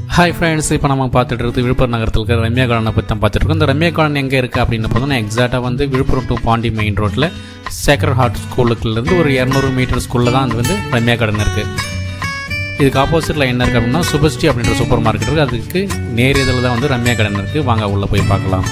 hi friends இப்போ நம்ம பார்த்துட்டு இருக்குது விழுப்புரம் நகரத்தில் இருக்கிற ரம்யா கார்டனை பற்றி தான் பார்த்துட்டு இருக்கோம் இந்த ரம்யா கார்டன் எங்கே இருக்குது அப்படின்னு பார்த்தோம்னா எக்ஸாக்டாக வந்து விழுப்புரம் டு பாண்டி மெயின் ரோட்டில் சேக்ரட் ஹார்ட் ஸ்கூலுக்குலேருந்து ஒரு இரநூறு மீட்டர் ஸ்கூலில் தான் அது வந்து ரம்யா கார்டன் இருக்குது இதுக்கு ஆப்போசிட்டில் என்ன இருக்குது அப்படின்னா சுபஸ்டி அப்படின்ற சூப்பர் மார்க்கெட் இருக்குது அதுக்கு நேர் இதில் தான் வந்து ரம்யா கார்டன் இருக்குது வாங்க உள்ளே போய் பார்க்கலாம்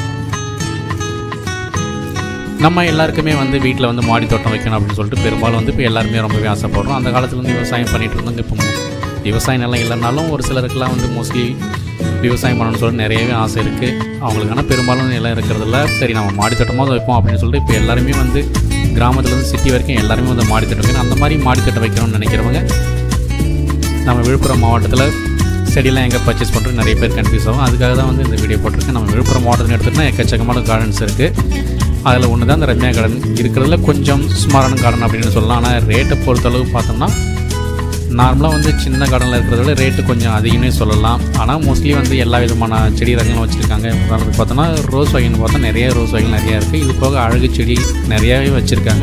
நம்ம எல்லாருக்குமே வந்து வீட்டில் வந்து மாடி தோட்டம் வைக்கணும் அப்படின்னு சொல்லிட்டு பெரும்பாலும் வந்து இப்போ எல்லாருமே ரொம்பவே ஆசைப்படுறோம் அந்த காலத்துல வந்து விவசாயம் பண்ணிட்டு இருந்தாங்க இப்போ விவசாயம் நிலம் இல்லைனாலும் ஒரு சிலருக்குலாம் வந்து மோஸ்ட்லி விவசாயம் பண்ணணும்னு சொல்லிட்டு நிறையவே ஆசை இருக்குது அவங்களுக்கு ஆனால் பெரும்பாலும் நிலம் இருக்கிறதில்ல சரி நம்ம மாடி தோட்டமாக வைப்போம் அப்படின்னு சொல்லிட்டு இப்போ எல்லாருமே வந்து கிராமத்துலேருந்து சிட்டி வரைக்கும் எல்லாருமே வந்து மாடி தோட்டம் வைக்கணும் அந்த மாதிரி மாடி தோட்டம் வைக்கணும்னு நினைக்கிறவங்க நம்ம விழுப்புரம் மாவட்டத்தில் செடியெல்லாம் எங்கே பர்ச்சேஸ் பண்ணுறது நிறைய பேர் கன்ஃபியூஸ் ஆகும் அதுக்காக தான் வந்து இந்த வீடியோ போட்டிருக்கேன் நம்ம விழுப்புரம் மாவட்டத்தில் எடுத்துகிட்டா எக்கச்சக்கமான கார்டன்ஸ் இருக்குது அதில் ஒன்று தான் இந்த ரம்யா கார்டன் இருக்கிறதுல கொஞ்சம் சுமாரான கார்டன் அப்படின்னு சொல்லலாம் ஆனால் ரேட்டை பொறுத்தளவு பார்த்தோம்னா நார்மலாக வந்து சின்ன கார்டனில் இருக்கிறத விட ரேட்டு கொஞ்சம் அதிகமே சொல்லலாம் ஆனால் மோஸ்ட்லி வந்து எல்லா விதமான செடி ரகங்களும் வச்சுருக்காங்க உதாரணத்துக்கு பார்த்தோன்னா ரோஸ் வகைன்னு பார்த்தா நிறைய ரோஸ் வகைகள் நிறையா இருக்குது இது போக அழகு செடி நிறையாவே வச்சுருக்காங்க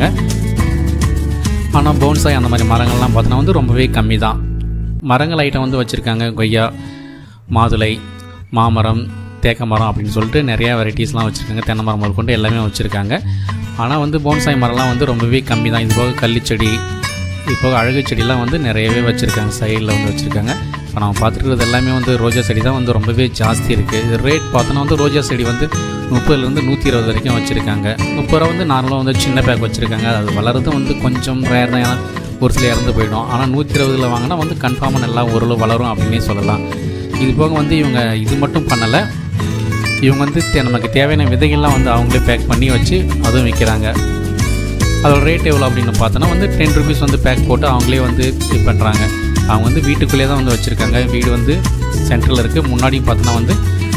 ஆனால் போன்சாய் அந்த மாதிரி மரங்கள்லாம் பார்த்தோன்னா வந்து ரொம்பவே கம்மி தான் மரங்கள் ஐட்டம் வந்து வச்சுருக்காங்க கொய்யா மாதுளை மாமரம் தேக்க மரம் அப்படின்னு சொல்லிட்டு நிறையா வெரைட்டிஸ்லாம் வச்சுருக்காங்க தென்னை மரம் முதற்கொண்டு எல்லாமே வச்சுருக்காங்க ஆனால் வந்து போன்சாய் மரம்லாம் வந்து ரொம்பவே கம்மி தான் இது போக கள்ளிச்செடி இது போக அழகு செடிலாம் வந்து நிறையவே வச்சுருக்காங்க சைடில் வந்து வச்சுருக்காங்க இப்போ நம்ம பார்த்துருக்கிறது எல்லாமே வந்து ரோஜா செடி தான் வந்து ரொம்பவே ஜாஸ்தி இருக்குது இது ரேட் பார்த்தோன்னா வந்து ரோஜா செடி வந்து முப்பதுலேருந்து நூற்றி இருபது வரைக்கும் வச்சுருக்காங்க முப்பது ரூபா வந்து நார்மலாக வந்து சின்ன பேக் வச்சுருக்காங்க அது வளர்றது வந்து கொஞ்சம் ரேர் தான் ஏன்னா ஒரு சில இறந்து போயிடும் ஆனால் நூற்றி இருபதில் வாங்கினா வந்து கன்ஃபார்மாக நல்லா ஓரளவு வளரும் அப்படின்னே சொல்லலாம் இது போக வந்து இவங்க இது மட்டும் பண்ணலை இவங்க வந்து தே- நமக்கு தேவையான விதைகள்லாம் வந்து அவங்களே பேக் பண்ணி வச்சு அதுவும் விற்கிறாங்க அதோட ரேட் எவ்வளோ அப்படின்னு பார்த்தோன்னா வந்து டென் ருபீஸ் வந்து பேக் போட்டு அவங்களே வந்து இது பண்ணுறாங்க அவங்க வந்து வீட்டுக்குள்ளேயே தான் வந்து வச்சுருக்காங்க வீடு வந்து சென்டரில் இருக்குது முன்னாடியும் பார்த்தோன்னா வந்து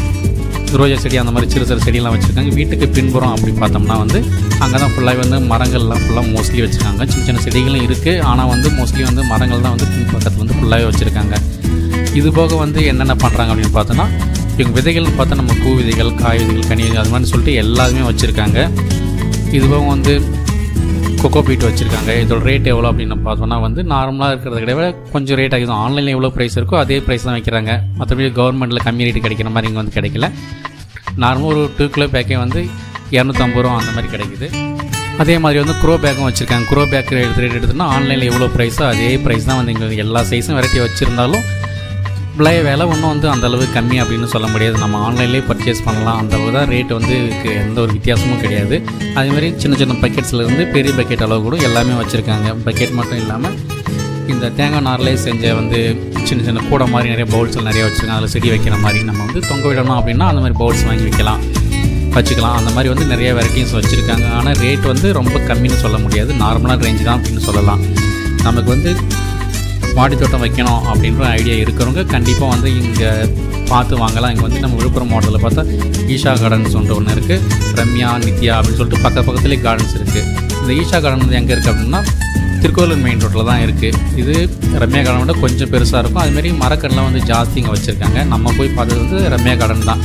ரோஜா செடி அந்த மாதிரி சிறு சிறு செடியெல்லாம் வச்சுருக்காங்க வீட்டுக்கு பின்புறம் அப்படி பார்த்தோம்னா வந்து அங்கே தான் ஃபுல்லாக வந்து மரங்கள்லாம் ஃபுல்லாக மோஸ்ட்லி வச்சுருக்காங்க சின்ன சின்ன செடிகளும் இருக்குது ஆனால் வந்து மோஸ்ட்லி வந்து மரங்கள் தான் வந்து பின் பக்கத்தில் வந்து ஃபுல்லாகவே வச்சுருக்காங்க இது போக வந்து என்னென்ன பண்ணுறாங்க அப்படின்னு பார்த்தோன்னா இவங்க விதைகள்னு பார்த்தா நம்ம பூ விதைகள் காய் விதைகள் கனி விதைகள் அது மாதிரி சொல்லிட்டு எல்லாருமே வச்சுருக்காங்க இது போக வந்து கொக்கோ பீட் வச்சுருக்காங்க இதோட ரேட் எவ்வளோ அப்படின்னு பார்த்தோம்னா வந்து நார்மலாக இருக்கிறத விட கொஞ்சம் ரேட் ஆகிடும் ஆன்லைனில் எவ்வளோ ப்ரைஸ் இருக்கோ அதே ப்ரைஸ் தான் வைக்கிறாங்க மற்றபடி கவர்மெண்ட்டில் கம்மி ரேட்டு கிடைக்கிற மாதிரி இங்கே வந்து கிடைக்கல நார்மலாக ஒரு டூ கிலோ பேக்கே வந்து இரநூத்தம்பது ரூபா அந்த மாதிரி கிடைக்குது அதே மாதிரி வந்து க்ரோ பேக்கும் வச்சுருக்காங்க க்ரோ பேக் ரேட் ரேட் எடுத்தோம்னா ஆன்லைனில் எவ்வளோ ப்ரைஸோ அதே ப்ரைஸ் தான் வந்து இங்கே எல்லா சைஸும் வெரைட்டி வச்சுருந்தாலும் விலை விலை ஒன்றும் வந்து அந்த அளவு கம்மி அப்படின்னு சொல்ல முடியாது நம்ம ஆன்லைன்லேயே பர்ச்சேஸ் பண்ணலாம் அந்த அளவு தான் ரேட் வந்து இதுக்கு எந்த ஒரு வித்தியாசமும் கிடையாது அதே மாதிரி சின்ன சின்ன பக்கெட்ஸில் இருந்து பெரிய பக்கெட் அளவு கூட எல்லாமே வச்சுருக்காங்க பக்கெட் மட்டும் இல்லாமல் இந்த தேங்காய் நார்லேயே செஞ்ச வந்து சின்ன சின்ன கூடை மாதிரி நிறைய பவுல்ஸ் நிறைய வச்சுருக்காங்க அதில் செடி வைக்கிற மாதிரி நம்ம வந்து தொங்க விடணும் அப்படின்னா அந்த மாதிரி பவுல்ஸ் வாங்கி வைக்கலாம் வச்சுக்கலாம் அந்த மாதிரி வந்து நிறைய வெரைட்டிஸ் வச்சுருக்காங்க ஆனால் ரேட் வந்து ரொம்ப கம்மின்னு சொல்ல முடியாது நார்மலான ரேஞ்சு தான் அப்படின்னு சொல்லலாம் நமக்கு வந்து மாடி தோட்டம் வைக்கணும் அப்படின்ற ஐடியா இருக்கிறவங்க கண்டிப்பாக வந்து இங்கே பார்த்து வாங்கலாம் இங்கே வந்து நம்ம விழுப்புரம் மாவட்டத்தில் பார்த்தா ஈஷா கார்டன்ஸ் ஒன்று ஒன்று இருக்குது ரம்யா நித்யா அப்படின்னு சொல்லிட்டு பக்க பக்கத்துலேயே கார்டன்ஸ் இருக்குது இந்த ஈஷா கார்டன் வந்து எங்கே இருக்குது அப்படின்னா திருக்கோவிலூர் மெயின் ரோட்டில் தான் இருக்குது இது ரம்யா கார்டன் விட கொஞ்சம் பெருசாக இருக்கும் அதுமாரி மரக்கடலாம் வந்து ஜாஸ்தி இங்கே வச்சுருக்காங்க நம்ம போய் பார்த்தது வந்து ரம்யா கார்டன் தான்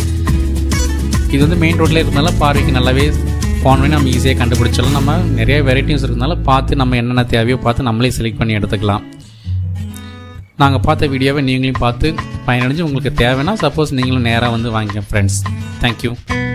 இது வந்து மெயின் ரோட்லேயே இருக்கிறதுனால பார்வைக்கு நல்லாவே போனவே நம்ம ஈஸியாக கண்டுபிடிச்சாலும் நம்ம நிறைய வெரைட்டிஸ் இருக்கிறதுனால பார்த்து நம்ம என்னென்ன தேவையோ பார்த்து நம்மளே செலக்ட் பண்ணி எடுத்துக்கலாம் நாங்கள் பார்த்த வீடியோவை நீங்களும் பார்த்து பயனடைஞ்சு உங்களுக்கு தேவைன்னா சப்போஸ் நீங்களும் நேராக வந்து வாங்கிக்க ஃப்ரெண்ட்ஸ் தேங்க்யூ